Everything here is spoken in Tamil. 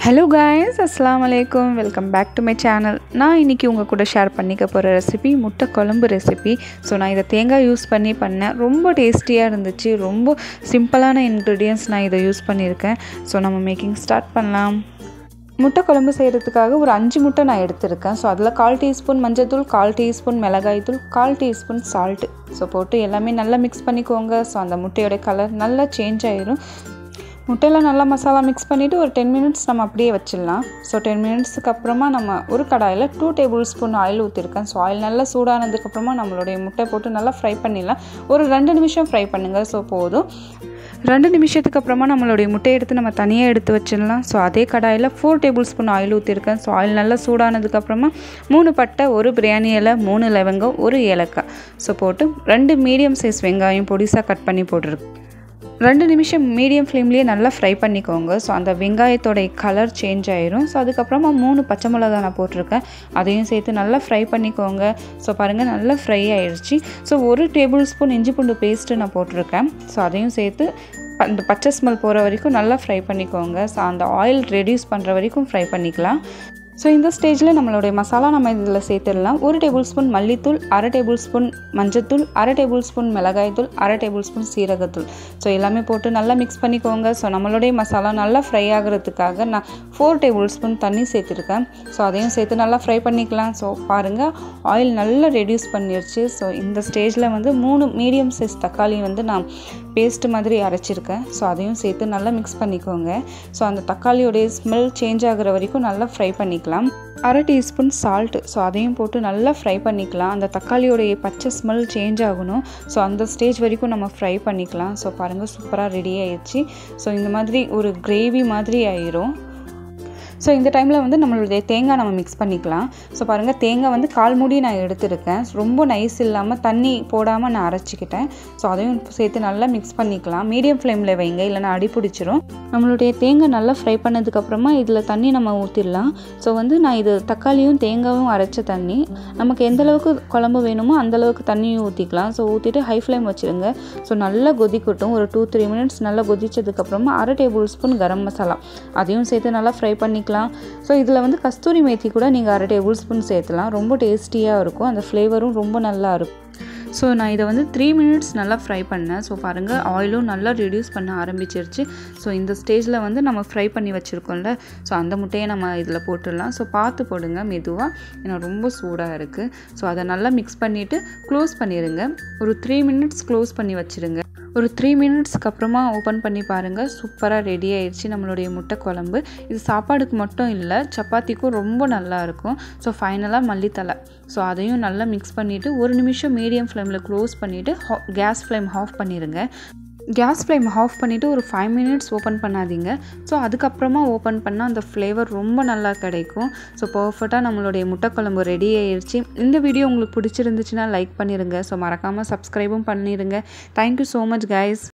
ஹலோ காய்ஸ் அஸ்லாம் வலைக்கும் welcome back to my channel நான் இன்றைக்கி உங்கள் கூட ஷேர் பண்ணிக்க போகிற ரெசிபி முட்டை குழம்பு ரெசிபி ஸோ நான் இதை தேங்காய் யூஸ் பண்ணி பண்ணேன் ரொம்ப டேஸ்டியாக இருந்துச்சு ரொம்ப சிம்பிளான இன்க்ரீடியன்ஸ் நான் இதை யூஸ் பண்ணியிருக்கேன் ஸோ நம்ம மேக்கிங் ஸ்டார்ட் பண்ணலாம் முட்டை குழம்பு செய்கிறதுக்காக ஒரு அஞ்சு முட்டை நான் எடுத்திருக்கேன் ஸோ அதில் கால் டீஸ்பூன் மஞ்சள்தூள் கால் டீஸ்பூன் மிளகாய் தூள் கால் டீஸ்பூன் சால்ட்டு ஸோ போட்டு எல்லாமே நல்லா மிக்ஸ் பண்ணிக்கோங்க ஸோ அந்த முட்டையோட கலர் நல்லா சேஞ்ச் ஆயிரும் முட்டையில் நல்லா மசாலா மிக்ஸ் பண்ணிவிட்டு ஒரு டென் மினிட்ஸ் நம்ம அப்படியே வச்சிடலாம் ஸோ டென் மினிட்ஸுக்கு அப்புறமா நம்ம ஒரு கடாயில் டூ டேபிள் ஸ்பூன் ஆயில் ஊற்றிருக்கேன் ஸோ ஆயில் நல்லா சூடானதுக்கப்புறமா நம்மளுடைய முட்டை போட்டு நல்லா ஃப்ரை பண்ணிடலாம் ஒரு ரெண்டு நிமிஷம் ஃப்ரை பண்ணுங்கள் ஸோ போதும் ரெண்டு நிமிஷத்துக்கு அப்புறமா நம்மளுடைய முட்டையை எடுத்து நம்ம தனியாக எடுத்து வச்சிடலாம் ஸோ அதே கடாயில் ஃபோர் டேபிள் ஸ்பூன் ஆயில் ஊற்றிருக்கேன் ஸோ ஆயில் நல்லா சூடானதுக்கப்புறமா மூணு பட்டை ஒரு பிரியாணி இலை மூணு லவங்கம் ஒரு ஏலக்காய் ஸோ போட்டு ரெண்டு மீடியம் சைஸ் வெங்காயம் பொடிசாக கட் பண்ணி போட்டிருக்கு ரெண்டு நிமிஷம் மீடியம் ஃப்ளேம்லேயே நல்லா ஃப்ரை பண்ணிக்கோங்க ஸோ அந்த வெங்காயத்தோடைய கலர் சேஞ்ச் ஆயிரும் ஸோ அதுக்கப்புறமா மூணு பச்சை மிளகா நான் போட்டிருக்கேன் அதையும் சேர்த்து நல்லா ஃப்ரை பண்ணிக்கோங்க ஸோ பாருங்கள் நல்லா ஃப்ரை ஆயிடுச்சு ஸோ ஒரு டேபிள் ஸ்பூன் இஞ்சி பூண்டு பேஸ்ட்டு நான் போட்டிருக்கேன் ஸோ அதையும் சேர்த்து அந்த பச்சை ஸ்மெல் போகிற வரைக்கும் நல்லா ஃப்ரை பண்ணிக்கோங்க ஸோ அந்த ஆயில் ரெடியூஸ் பண்ணுற வரைக்கும் ஃப்ரை பண்ணிக்கலாம் ஸோ இந்த ஸ்டேஜில் நம்மளுடைய மசாலா நம்ம இதில் சேர்த்துடலாம் ஒரு டேபிள் ஸ்பூன் மல்லித்தூள் அரை டேபிள் ஸ்பூன் மஞ்சத்தூள் அரை டேபிள் ஸ்பூன் மிளகாய்த்தூள் அரை டேபிள் ஸ்பூன் சீரகத்தூள் ஸோ எல்லாமே போட்டு நல்லா மிக்ஸ் பண்ணிக்கோங்க ஸோ நம்மளுடைய மசாலா நல்லா ஃப்ரை ஆகிறதுக்காக நான் ஃபோர் டேபிள் ஸ்பூன் தண்ணி சேர்த்துருக்கேன் ஸோ அதையும் சேர்த்து நல்லா ஃப்ரை பண்ணிக்கலாம் ஸோ பாருங்கள் ஆயில் நல்லா ரெடியூஸ் பண்ணிடுச்சு ஸோ இந்த ஸ்டேஜில் வந்து மூணு மீடியம் சைஸ் தக்காளி வந்து நான் பேஸ்ட் மாதிரி அரைச்சிருக்கேன் ஸோ அதையும் சேர்த்து நல்லா மிக்ஸ் பண்ணிக்கோங்க ஸோ அந்த தக்காளியோடைய ஸ்மெல் சேஞ்ச் ஆகிற வரைக்கும் நல்லா ஃப்ரை பண்ணிக்கலாம் அரை டீஸ்பூன் சால்ட்டு ஸோ அதையும் போட்டு நல்லா ஃப்ரை பண்ணிக்கலாம் அந்த தக்காளியோடைய பச்சை ஸ்மெல் சேஞ்ச் ஆகணும் ஸோ அந்த ஸ்டேஜ் வரைக்கும் நம்ம ஃப்ரை பண்ணிக்கலாம் ஸோ பாருங்கள் சூப்பராக ரெடி ஆயிடுச்சு ஸோ இந்த மாதிரி ஒரு கிரேவி மாதிரி ஆயிரும் ஸோ இந்த டைமில் வந்து நம்மளுடைய தேங்காய் நம்ம மிக்ஸ் பண்ணிக்கலாம் ஸோ பாருங்கள் தேங்காய் வந்து கால் மூடி நான் எடுத்திருக்கேன் ரொம்ப நைஸ் இல்லாமல் தண்ணி போடாமல் நான் அரைச்சிக்கிட்டேன் ஸோ அதையும் சேர்த்து நல்லா மிக்ஸ் பண்ணிக்கலாம் மீடியம் ஃப்ளேமில் வைங்க இல்லைனா அடி பிடிச்சிரும் நம்மளுடைய தேங்காய் நல்லா ஃப்ரை பண்ணதுக்கப்புறமா இதில் தண்ணி நம்ம ஊற்றிடலாம் ஸோ வந்து நான் இது தக்காளியும் தேங்காயும் அரைச்ச தண்ணி நமக்கு எந்த அளவுக்கு குழம்பு வேணுமோ அந்தளவுக்கு தண்ணியும் ஊற்றிக்கலாம் ஸோ ஊற்றிட்டு ஹை ஃப்ளேம் வச்சுருங்க ஸோ நல்லா கொதிக்கட்டும் ஒரு டூ த்ரீ மினிட்ஸ் நல்லா கொதிச்சதுக்கப்புறமா அரை டேபிள் ஸ்பூன் கரம் மசாலா அதையும் சேர்த்து நல்லா ஃப்ரை பண்ணிக்கலாம் ஸோ இதில் வந்து கஸ்தூரி மேத்தி கூட நீங்கள் அரை டேபிள் ஸ்பூன் சேர்த்துலாம் ரொம்ப டேஸ்டியாக இருக்கும் அந்த ஃப்ளேவரும் ரொம்ப நல்லா இருக்கும் ஸோ நான் இதை வந்து த்ரீ மினிட்ஸ் நல்லா ஃப்ரை பண்ணேன் ஸோ பாருங்கள் ஆயிலும் நல்லா ரெடியூஸ் பண்ண ஆரம்பிச்சிருச்சு ஸோ இந்த ஸ்டேஜில் வந்து நம்ம ஃப்ரை பண்ணி வச்சுருக்கோம்ல ஸோ அந்த முட்டையை நம்ம இதில் போட்டுடலாம் ஸோ பார்த்து போடுங்க மெதுவாக ஏன்னா ரொம்ப சூடாக இருக்குது ஸோ அதை நல்லா மிக்ஸ் பண்ணிவிட்டு க்ளோஸ் பண்ணிடுங்க ஒரு த்ரீ மினிட்ஸ் க்ளோஸ் பண்ணி வச்சுருங்க ஒரு த்ரீ மினிட்ஸ்க்கு அப்புறமா ஓப்பன் பண்ணி பாருங்கள் சூப்பராக ரெடி ஆயிடுச்சு நம்மளுடைய முட்டை குழம்பு இது சாப்பாடுக்கு மட்டும் இல்லை சப்பாத்திக்கும் ரொம்ப நல்லா இருக்கும் ஸோ ஃபைனலாக மல்லித்தலை ஸோ அதையும் நல்லா மிக்ஸ் பண்ணிவிட்டு ஒரு நிமிஷம் மீடியம் ஃப்ளேமில் க்ளோஸ் பண்ணிவிட்டு கேஸ் ஃப்ளேம் ஆஃப் பண்ணிடுங்க கேஸ் ஃப்ளேம் ஆஃப் பண்ணிவிட்டு ஒரு ஃபைவ் மினிட்ஸ் ஓப்பன் பண்ணாதீங்க ஸோ அதுக்கப்புறமா ஓப்பன் பண்ணால் அந்த ஃப்ளேவர் ரொம்ப நல்லா கிடைக்கும் ஸோ பர்ஃபெக்டாக நம்மளுடைய முட்டைக்குழம்பு ரெடி ஆயிடுச்சு இந்த வீடியோ உங்களுக்கு பிடிச்சிருந்துச்சுன்னா லைக் பண்ணிடுங்க ஸோ மறக்காமல் சப்ஸ்கிரைபும் பண்ணிடுங்க தேங்க்யூ ஸோ மச் கைஸ்